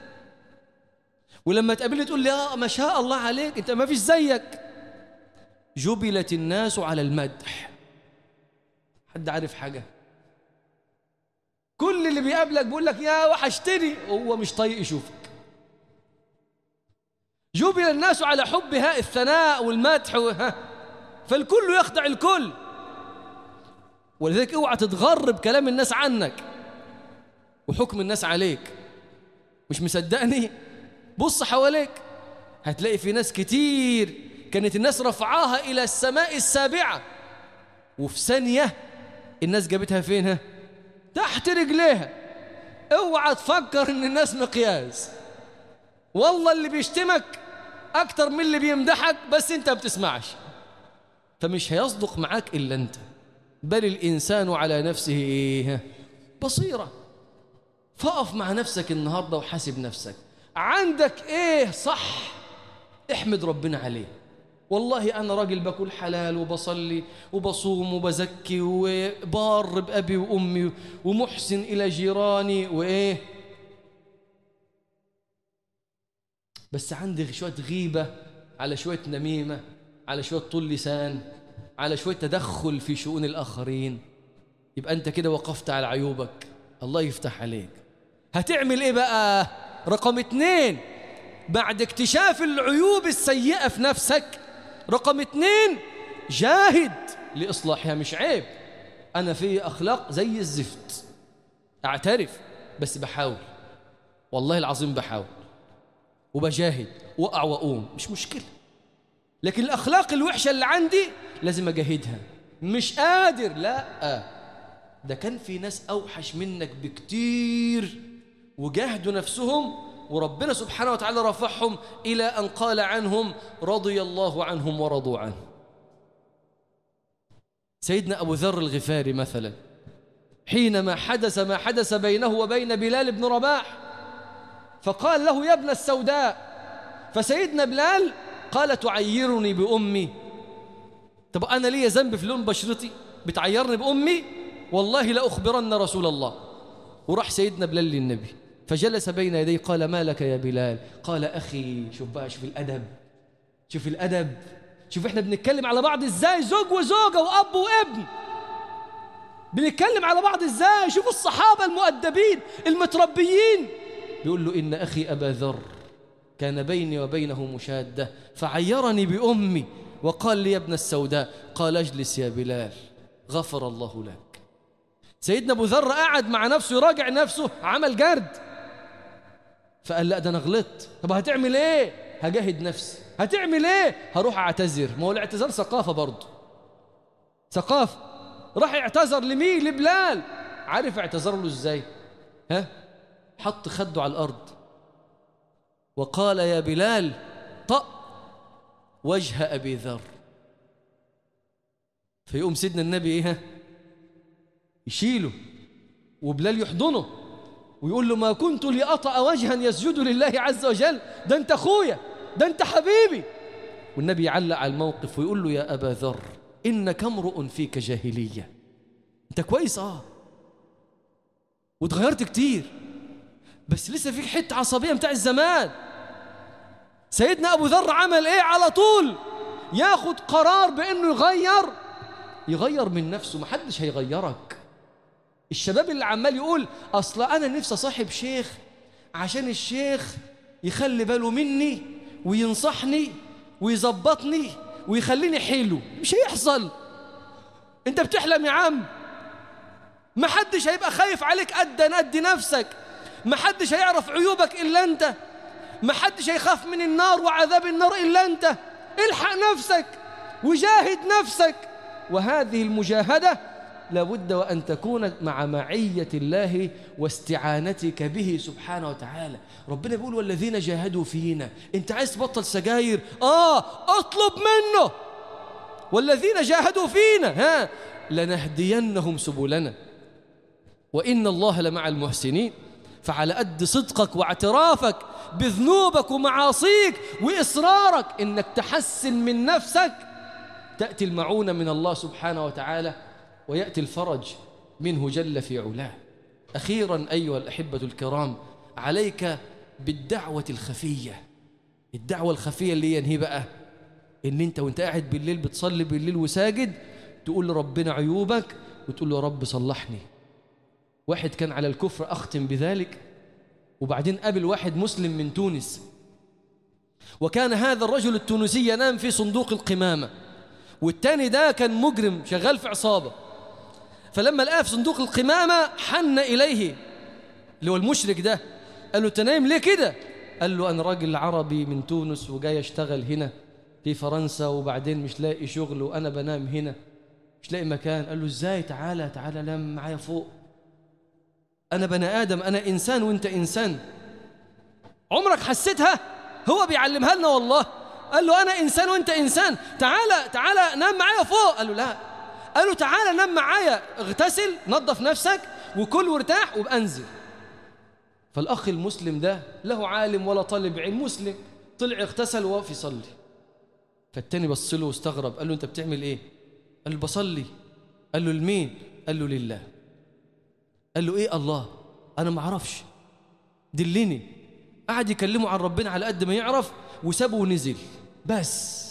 ولما تقابلني تقول لي اه ما شاء الله عليك انت ما فيش زيك جبلت الناس على المدح حد عارف حاجة كل اللي بيقابلك بيقول لك يا وحشتني هو مش طايق يشوفك جبل الناس على حبها الثناء والمدح وها فالكل يخدع الكل ولذلك اوعى تتغر بكلام الناس عنك وحكم الناس عليك مش مصدقني بص حواليك هتلاقي في ناس كتير كانت الناس رفعاها إلى السماء السابعة وفي ثانية الناس جابتها فينها تحت رجليها اوعى تفكر ان الناس مقياس والله اللي بيشتمك اكتر من اللي بيمدحك بس انت بتسمعش فمش هيصدق معاك الا انت بل الانسان على نفسه ايه بصيره فقف مع نفسك النهارده وحاسب نفسك عندك ايه صح احمد ربنا عليه والله انا راجل باكل حلال وبصلي وبصوم وبزكي وبار بابي وامي ومحسن الى جيراني وايه بس عندي شويه غيبه على شويه نميمه على شويه طول لسان على شويه تدخل في شؤون الاخرين يبقى انت كده وقفت على عيوبك الله يفتح عليك هتعمل ايه بقى رقم اتنين بعد اكتشاف العيوب السيئة في نفسك رقم اتنين جاهد لإصلاحها مش عيب أنا في أخلاق زي الزفت أعترف بس بحاول والله العظيم بحاول وبجاهد وقع وأقوم مش مشكلة لكن الأخلاق الوحشة اللي عندي لازم أجاهدها مش قادر لا ده كان في ناس أوحش منك بكتير وجاهدوا نفسهم وربنا سبحانه وتعالى رفعهم إلى أن قال عنهم رضي الله عنهم ورضوا عنه سيدنا أبو ذر الغفاري مثلا حينما حدث ما حدث بينه وبين بلال بن رباح فقال له يا ابن السوداء فسيدنا بلال قال تعيرني بأمي طب أنا لي ذنب في لون بشرتي بتعيرني بأمي والله لأخبرن رسول الله وراح سيدنا بلال للنبي فجلس بين يديه قال ما لك يا بلال قال أخي شوف بقى شوف الأدب شوف الأدب شوف احنا بنتكلم على بعض ازاي زوج وزوجة وأب وابن بنتكلم على بعض ازاي شوف الصحابة المؤدبين المتربيين بيقول له إن أخي أبا ذر كان بيني وبينه مشادة فعيرني بأمي وقال لي يا ابن السوداء قال اجلس يا بلال غفر الله لك سيدنا أبو ذر قعد مع نفسه يراجع نفسه عمل جرد فقال لا ده أنا غلطت طب هتعمل إيه هجاهد نفسي هتعمل إيه هروح أعتذر ما هو الاعتذار ثقافة برضه ثقافة راح اعتذر لمين لبلال عارف اعتذر له ازاي ها حط خده على الأرض وقال يا بلال طأ وجه أبي ذر فيقوم سيدنا النبي إيه يشيله وبلال يحضنه ويقول له ما كنت لأطأ وجها يسجد لله عز وجل ده أنت أخويا ده أنت حبيبي والنبي يعلق على الموقف ويقول له يا أبا ذر إنك امرؤ فيك جاهلية أنت كويس آه وتغيرت كتير بس لسه فيك حته عصبيه بتاع الزمان سيدنا ابو ذر عمل ايه على طول ياخد قرار بانه يغير يغير من نفسه محدش هيغيرك الشباب اللي عمال يقول اصل انا نفسي صاحب شيخ عشان الشيخ يخلي باله مني وينصحني ويظبطني ويخليني حلو مش هيحصل انت بتحلم يا عم محدش هيبقى خايف عليك قد قد نفسك محدش هيعرف عيوبك إلا أنت محدش هيخاف من النار وعذاب النار إلا أنت الحق نفسك وجاهد نفسك وهذه المجاهدة لابد وأن تكون مع معية الله واستعانتك به سبحانه وتعالى ربنا بيقول والذين جاهدوا فينا انت عايز تبطل سجاير آه اطلب منه والذين جاهدوا فينا ها لنهدينهم سبلنا وإن الله لمع المحسنين فعلى قد صدقك واعترافك بذنوبك ومعاصيك وإصرارك إنك تحسن من نفسك تأتي المعونة من الله سبحانه وتعالى ويأتي الفرج منه جل في علاه أخيرا أيها الأحبة الكرام عليك بالدعوة الخفية الدعوة الخفية اللي ينهي بقى إن أنت وأنت قاعد بالليل بتصلي بالليل وساجد تقول لربنا عيوبك وتقول له رب صلحني واحد كان على الكفر أختم بذلك وبعدين قابل واحد مسلم من تونس وكان هذا الرجل التونسي ينام في صندوق القمامة والتاني ده كان مجرم شغال في عصابة فلما لقاه في صندوق القمامة حن إليه اللي هو المشرك ده قال له أنت نايم ليه كده قال له أنا راجل عربي من تونس وجاي أشتغل هنا في فرنسا وبعدين مش لاقي شغل وأنا بنام هنا مش لاقي مكان قال له إزاي تعالى تعالى نام معايا فوق أنا بني آدم أنا إنسان وأنت إنسان عمرك حسيتها هو بيعلمها لنا والله قال له أنا إنسان وأنت إنسان تعالى تعالى نام معايا فوق قال له لا قال له تعالى نام معايا اغتسل نظف نفسك وكل وارتاح وابقى انزل فالأخ المسلم ده له عالم ولا طالب علم مسلم طلع اغتسل وقف يصلي فالتاني بص له واستغرب قال له أنت بتعمل إيه؟ قال له بصلي قال له لمين؟ قال له لله قال له ايه الله انا ما اعرفش دلني قعد يكلمه عن ربنا على قد ما يعرف وسابه ونزل بس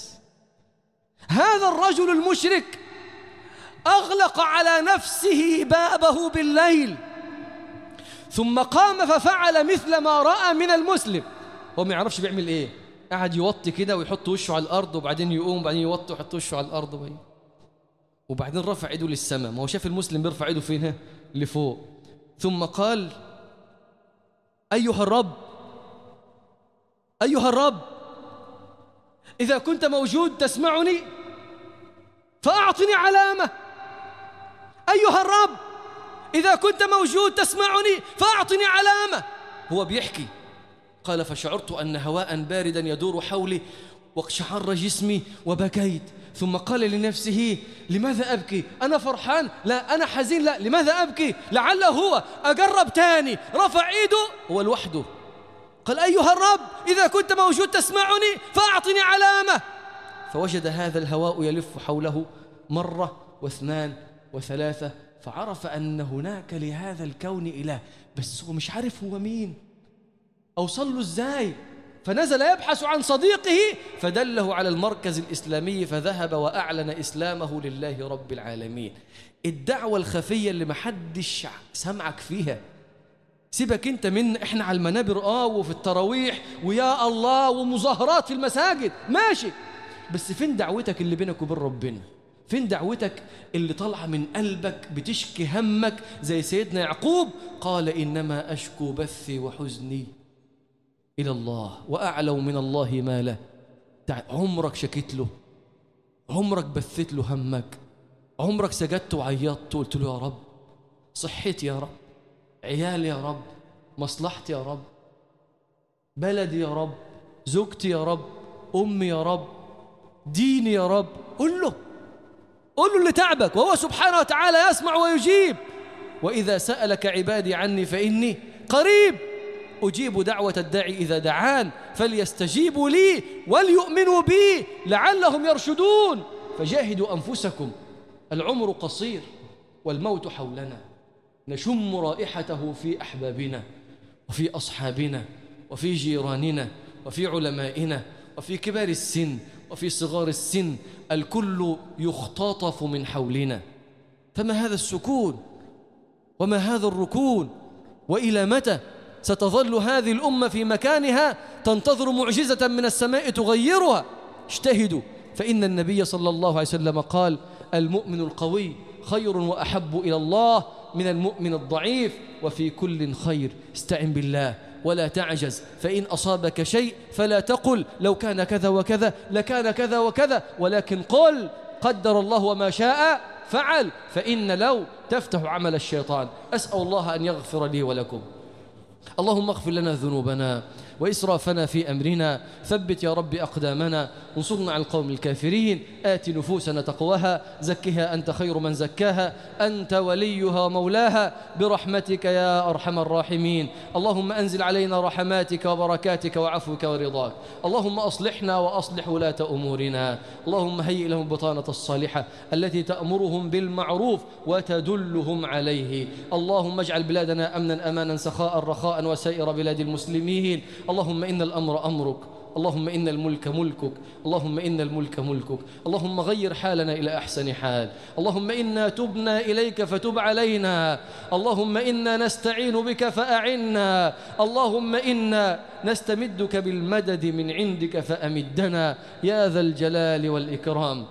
هذا الرجل المشرك اغلق على نفسه بابه بالليل ثم قام ففعل مثل ما راى من المسلم هو ما يعرفش بيعمل ايه قعد يوطي كده ويحط وشه على الارض وبعدين يقوم وبعدين يوطي ويحط وشه على الارض وبعدين وبعدين رفع ايده للسماء ما هو شاف المسلم بيرفع ايده فين لفوق ثم قال ايها الرب ايها الرب اذا كنت موجود تسمعني فاعطني علامه ايها الرب اذا كنت موجود تسمعني فاعطني علامه هو بيحكي قال فشعرت ان هواء باردا يدور حولي واقشعر جسمي وبكيت ثم قال لنفسه لماذا أبكي أنا فرحان لا أنا حزين لا لماذا أبكي لعله هو أقرب تاني رفع إيده هو لوحده قال أيها الرب إذا كنت موجود تسمعني فأعطني علامة فوجد هذا الهواء يلف حوله مرة واثنان وثلاثة فعرف أن هناك لهذا الكون إله بس هو مش عارف هو مين أوصل له إزاي فنزل يبحث عن صديقه فدله على المركز الإسلامي فذهب وأعلن إسلامه لله رب العالمين الدعوة الخفية اللي محدش سمعك فيها سيبك انت من احنا على المنابر اه وفي التراويح ويا الله ومظاهرات في المساجد ماشي بس فين دعوتك اللي بينك وبين ربنا فين دعوتك اللي طالعه من قلبك بتشكي همك زي سيدنا يعقوب قال انما اشكو بثي وحزني الى الله واعلم من الله ما له عمرك شكيت له عمرك بثيت له همك عمرك سجدت وعيطت وقلت له يا رب صحتي يا رب عيالي يا رب مصلحتي يا رب بلدي يا رب زوجتي يا رب أمي يا رب ديني يا رب قل له قل له اللي تعبك وهو سبحانه وتعالى يسمع ويجيب وإذا سألك عبادي عني فإني قريب أجيب دعوة الداعي إذا دعان فليستجيبوا لي وليؤمنوا بي لعلهم يرشدون فجاهدوا أنفسكم العمر قصير والموت حولنا نشم رائحته في أحبابنا وفي أصحابنا وفي جيراننا وفي علمائنا وفي كبار السن وفي صغار السن الكل يختطف من حولنا فما هذا السكون وما هذا الركون وإلى متى ستظل هذه الأمة في مكانها تنتظر معجزة من السماء تغيرها اجتهدوا فإن النبي صلى الله عليه وسلم قال المؤمن القوي خير وأحب إلى الله من المؤمن الضعيف وفي كل خير استعن بالله ولا تعجز فإن أصابك شيء فلا تقل لو كان كذا وكذا لكان كذا وكذا ولكن قل قدر الله وما شاء فعل فإن لو تفتح عمل الشيطان أسأل الله أن يغفر لي ولكم اللهم اغفر لنا ذنوبنا وإسرافنا في أمرنا ثبت يا رب أقدامنا انصرنا على القوم الكافرين آت نفوسنا تقواها زكها أنت خير من زكاها أنت وليها مولاها برحمتك يا أرحم الراحمين اللهم أنزل علينا رحماتك وبركاتك وعفوك ورضاك اللهم أصلحنا وأصلح ولاة أمورنا اللهم هيئ لهم بطانة الصالحة التي تأمرهم بالمعروف وتدلهم عليه اللهم اجعل بلادنا أمنا أمانا سخاء رخاء وسائر بلاد المسلمين اللهم إن الأمر أمرك اللهم إن الملك ملكك اللهم إن الملك ملكك اللهم غير حالنا إلى أحسن حال اللهم إنا تبنا إليك فتب علينا اللهم إنا نستعين بك فأعنا اللهم إنا نستمدك بالمدد من عندك فأمدنا يا ذا الجلال والإكرام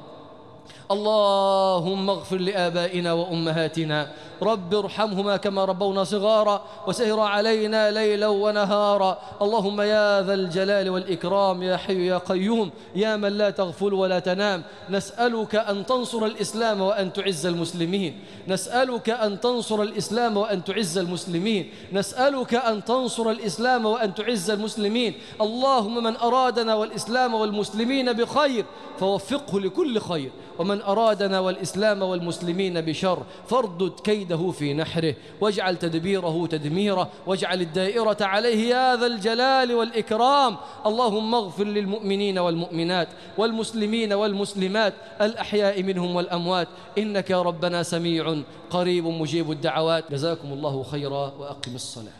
اللهم اغفر لآبائنا وأمهاتنا رب ارحمهما كما ربونا صغارا وسهر علينا ليلا ونهارا اللهم يا ذا الجلال والإكرام يا حي يا قيوم يا من لا تغفل ولا تنام نسألك أن تنصر الإسلام وأن تعز المسلمين نسألك أن تنصر الإسلام وأن تعز المسلمين نسألك أن تنصر الإسلام وأن تعز المسلمين اللهم من أرادنا والإسلام والمسلمين بخير فوفقه لكل خير ومن أرادنا والإسلام والمسلمين بشر فاردد كيده في نحره واجعل تدبيره تدميره واجعل الدائرة عليه يا ذا الجلال والإكرام اللهم اغفر للمؤمنين والمؤمنات والمسلمين والمسلمات الأحياء منهم والأموات إنك يا ربنا سميع قريب مجيب الدعوات جزاكم الله خيرا وأقم الصلاة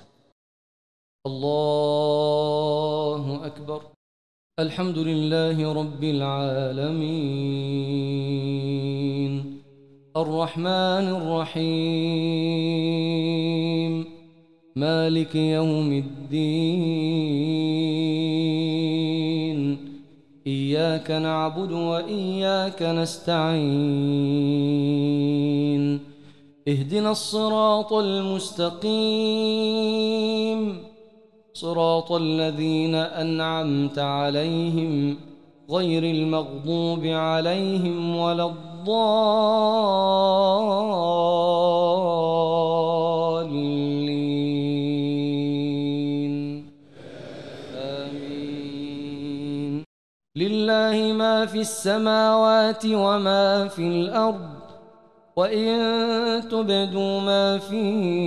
الله أكبر الحمد لله رب العالمين الرحمن الرحيم مالك يوم الدين إياك نعبد وإياك نستعين اهدنا الصراط المستقيم صراط الذين أنعمت عليهم غير المغضوب عليهم ولا الضالين آمين لله ما في السماوات وما في الأرض وإن تبدوا ما في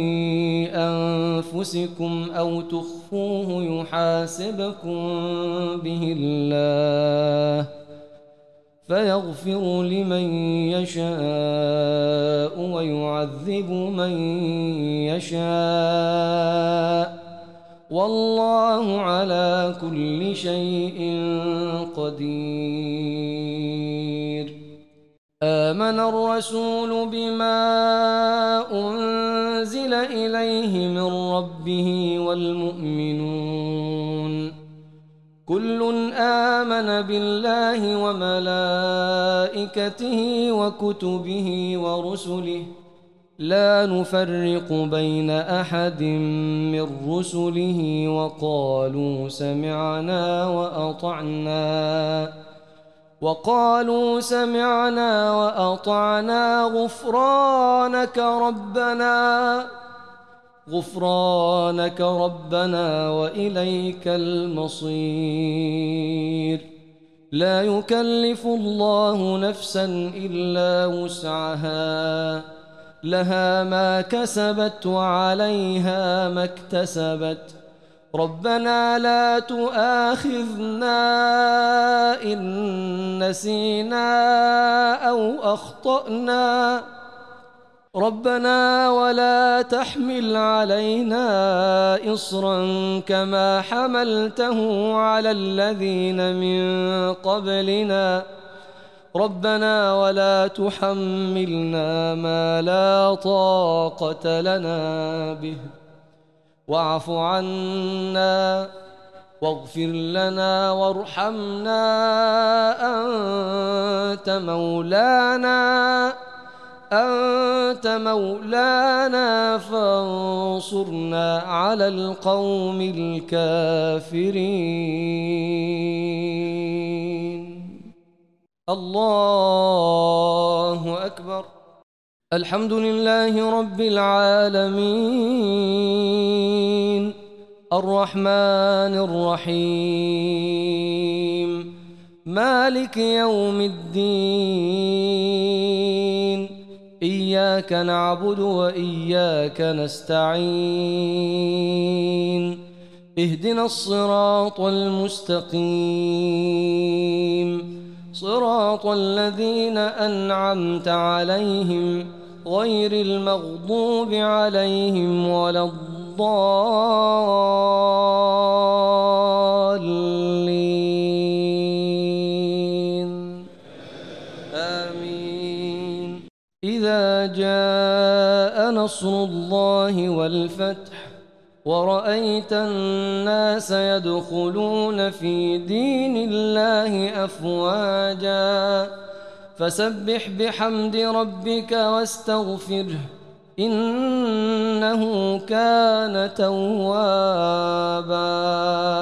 أنفسكم أو تخفوه يحاسبكم به الله فيغفر لمن يشاء ويعذب من يشاء والله على كل شيء قدير آمن الرسول بما أنزل إليه من ربه والمؤمنون كل آمن بالله وملائكته وكتبه ورسله لا نفرق بين أحد من رسله وقالوا سمعنا وأطعنا وقالوا سمعنا وأطعنا غفرانك ربنا غفرانك ربنا وإليك المصير لا يكلف الله نفسا إلا وسعها لها ما كسبت وعليها ما اكتسبت ربنا لا تؤاخذنا إن نسينا أو أخطأنا ربنا ولا تحمل علينا إصرا كما حملته على الذين من قبلنا ربنا ولا تحملنا ما لا طاقة لنا به واعف عنا واغفر لنا وارحمنا أنت مولانا أنت مولانا فانصرنا على القوم الكافرين الله أكبر الحمد لله رب العالمين الرحمن الرحيم مالك يوم الدين إياك نعبد وإياك نستعين اهدنا الصراط المستقيم صراط الذين أنعمت عليهم غير المغضوب عليهم ولا الضالين آمين إذا جاء نصر الله والفتح ورأيت الناس يدخلون في دين الله أفواجا فسبح بحمد ربك واستغفره إنه كان توابا